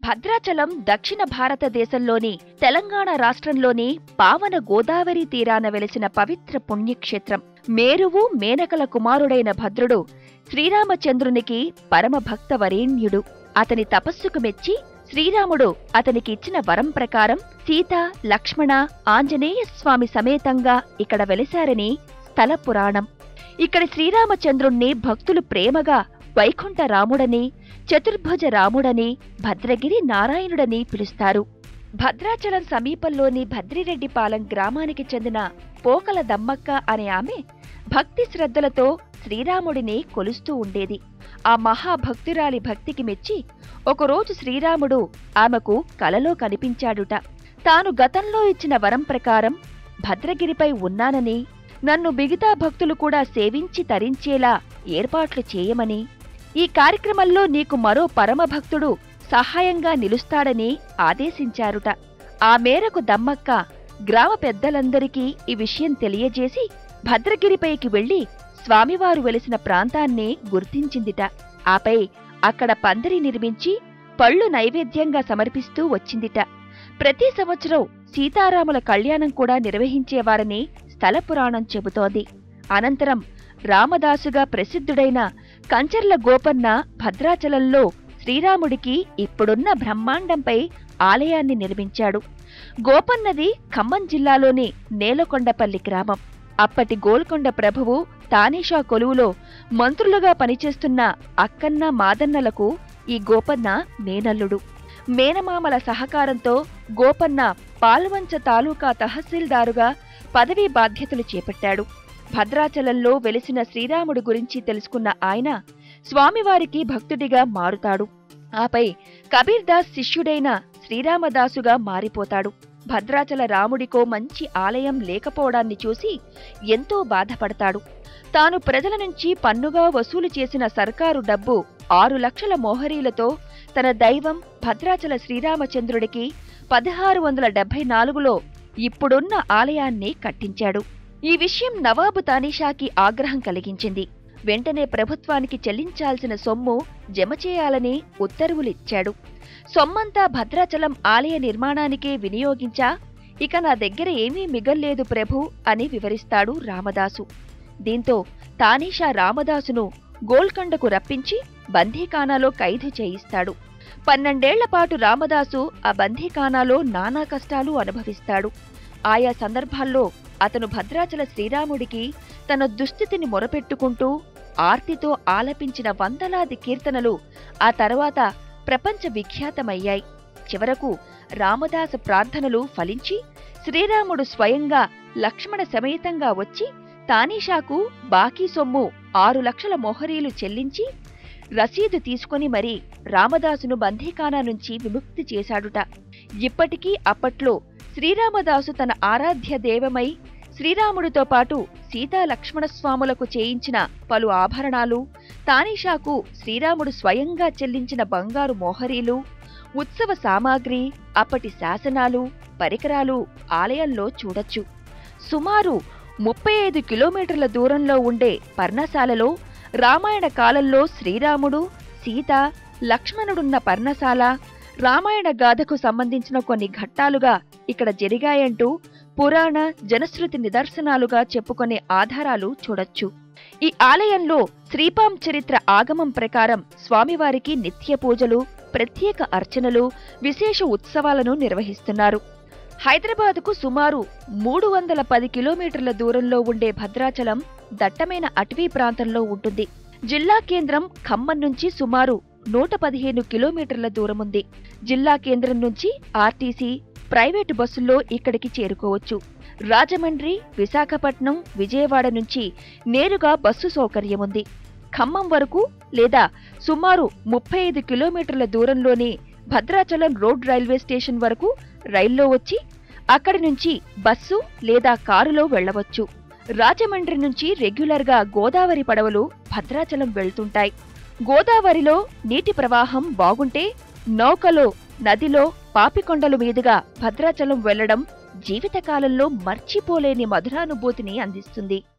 భద్రాచలం దక్షిణ భారతదేశంలోని తెలంగాణ రాష్ట్రంలోని పావన గోదావరి తీరాన వెలిసిన పవిత్ర పుణ్యక్షేత్రం మేరువు మేనకల కుమారుడైన భద్రుడు శ్రీరామచంద్రునికి పరమభక్త వరేణ్యుడు అతని తపస్సుకు మెచ్చి శ్రీరాముడు అతనికి ఇచ్చిన వరం ప్రకారం సీత లక్ష్మణ ఆంజనేయ స్వామి సమేతంగా ఇక్కడ వెలిశారని స్థల పురాణం ఇక్కడి శ్రీరామచంద్రుణ్ణి భక్తులు ప్రేమగా వైకుంఠ రాముడని చతుర్భుజ రాముడని భద్రగిరి నారాయణుడని పిలుస్తారు భద్రాచలం సమీపంలోని భద్రిరెడ్డిపాలెం గ్రామానికి చెందిన పోకల దమ్మక్క అనే ఆమె భక్తి శ్రద్ధలతో శ్రీరాముడిని కొలుస్తూ ఉండేది ఆ మహాభక్తురాలి భక్తికి మెచ్చి ఒకరోజు శ్రీరాముడు ఆమెకు కలలో కనిపించాడుట తాను గతంలో ఇచ్చిన వరం ప్రకారం భద్రగిరిపై ఉన్నానని నన్ను మిగతా భక్తులు కూడా సేవించి తరించేలా ఏర్పాట్లు చేయమని ఈ కార్యక్రమంలో నీకు మరో పరమభక్తుడు సహాయంగా నిలుస్తాడని ఆదేశించారుట ఆ మేరకు దమ్మక్క గ్రామ పెద్దలందరికీ ఈ విషయం తెలియజేసి భద్రగిరిపైకి వెళ్లి స్వామివారు వెలిసిన ప్రాంతాన్ని గుర్తించిందిట ఆపై అక్కడ పందిరి నిర్మించి పళ్ళు నైవేద్యంగా సమర్పిస్తూ వచ్చిందిట ప్రతి సంవత్సరం సీతారాముల కళ్యాణం కూడా నిర్వహించేవారని స్థల పురాణం చెబుతోంది అనంతరం రామదాసుగా ప్రసిద్ధుడైన కంచర్ల గోపన్న భద్రాచలంలో శ్రీరాముడికి ఇప్పుడున్న బ్రహ్మాండంపై ఆలయాన్ని నిర్మించాడు గోపన్నది ఖమ్మం జిల్లాలోని నేలకొండపల్లి గ్రామం అప్పటి గోల్కొండ ప్రభువు తానీషా కొలువులో మంత్రులుగా పనిచేస్తున్న అక్కన్న మాదన్నలకు ఈ గోపన్న మేనల్లుడు మేనమామల సహకారంతో గోపన్న పాల్వంచ తాలూకా తహసీల్దారుగా పదవీ బాధ్యతలు చేపట్టాడు భద్రాచలంలో వెలిసిన శ్రీరాముడి గురించి తెలుసుకున్న ఆయన స్వామివారికి భక్తుడిగా మారుతాడు ఆపై కబీర్దాస్ శిష్యుడైన శ్రీరామదాసుగా మారిపోతాడు భద్రాచల రాముడికో మంచి ఆలయం లేకపోవడాన్ని చూసి ఎంతో బాధపడతాడు తాను ప్రజల నుంచి పన్నుగా వసూలు చేసిన సర్కారు డబ్బు ఆరు లక్షల మోహరీలతో తన దైవం భద్రాచల శ్రీరామచంద్రుడికి పదహారు వందల డెబ్బై నాలుగులో ఇప్పుడున్న ఆలయాన్ని కట్టించాడు ఈ విషయం నవాబు తానీషాకి ఆగ్రహం కలిగించింది వెంటనే ప్రభుత్వానికి చెల్లించాల్సిన సొమ్ము జమ చేయాలని ఉత్తర్వులిచ్చాడు సొమ్మంతా భద్రాచలం ఆలయ నిర్మాణానికే వినియోగించా ఇక నా దగ్గర ఏమీ మిగల్లేదు ప్రభు అని వివరిస్తాడు రామదాసు దీంతో తానీషా రామదాసును గోల్కొండకు రప్పించి బందీఖానాలో ఖైదు చేయిస్తాడు పన్నెండేళ్ల పాటు రామదాసు ఆ బందీఖానాలో నానా కష్టాలు అనుభవిస్తాడు ఆయా సందర్భాల్లో అతను భద్రాచల శ్రీరాముడికి తన దుస్థితిని మొరపెట్టుకుంటూ ఆర్తితో ఆలపించిన వందలాది కీర్తనలు ఆ తర్వాత ప్రపంచ విఖ్యాతమయ్యాయి చివరకు రామదాస ప్రార్థనలు ఫలించి శ్రీరాముడు స్వయంగా లక్ష్మణ సమేతంగా వచ్చి తానీషాకు బాకీ సొమ్ము ఆరు లక్షల మొహరీలు చెల్లించి రసీదు తీసుకొని మరి రామదాసును బందీఖానా నుంచి విముక్తి చేశాడుట ఇప్పటికీ అప్పట్లో శ్రీరామదాసు తన ఆరాధ్య దేవమై శ్రీరాముడితో పాటు సీతా లక్ష్మణస్వాములకు చేయించిన పలు ఆభరణాలు తానీషాకు శ్రీరాముడు స్వయంగా చెల్లించిన బంగారు మోహరీలు ఉత్సవ సామాగ్రి అప్పటి శాసనాలు పరికరాలు ఆలయంలో చూడొచ్చు సుమారు ముప్పై ఐదు కిలోమీటర్ల దూరంలో ఉండే పర్ణశాలలో రామాయణ కాలంలో శ్రీరాముడు సీత లక్ష్మణుడున్న పర్ణశాల రామాయణ గాథకు సంబంధించిన కొన్ని ఘట్టాలుగా ఇక్కడ జరిగాయంటూ పురాణ జనశ్రుతి నిదర్శనాలుగా చెప్పుకునే ఆధారాలు చూడొచ్చు ఈ ఆలయంలో శ్రీపాం చరిత్ర ఆగమం ప్రకారం స్వామివారికి నిత్య పూజలు ప్రత్యేక అర్చనలు విశేష ఉత్సవాలను నిర్వహిస్తున్నారు హైదరాబాదుకు సుమారు మూడు వందల పది కిలోమీటర్ల దూరంలో ఉండే భద్రాచలం దట్టమైన అటవీ ప్రాంతంలో ఉంటుంది జిల్లా కేంద్రం ఖమ్మం నుంచి సుమారు నూట పదిహేను కిలోమీటర్ల దూరముంది జిల్లా కేంద్రం నుంచి ఆర్టీసీ ప్రైవేటు బస్సుల్లో ఇక్కడికి చేరుకోవచ్చు రాజమండ్రి విశాఖపట్నం విజయవాడ నుంచి నేరుగా బస్సు సౌకర్యముంది ఖమ్మం వరకు లేదా సుమారు ముప్పై ఐదు కిలోమీటర్ల దూరంలోని భద్రాచలం రోడ్ రైల్వే స్టేషన్ వరకు రైల్లో వచ్చి అక్కడి నుంచి బస్సు లేదా కారులో వెళ్లవచ్చు రాజమండ్రి నుంచి రెగ్యులర్గా గోదావరి పడవలు భద్రాచలం వెళ్తుంటాయి గోదావరిలో నీటి ప్రవాహం బాగుంటే నౌకలో నదిలో పాపికొండల మీదుగా భద్రాచలం వెళ్లడం జీవితకాలంలో మర్చిపోలేని మధురానుభూతిని అందిస్తుంది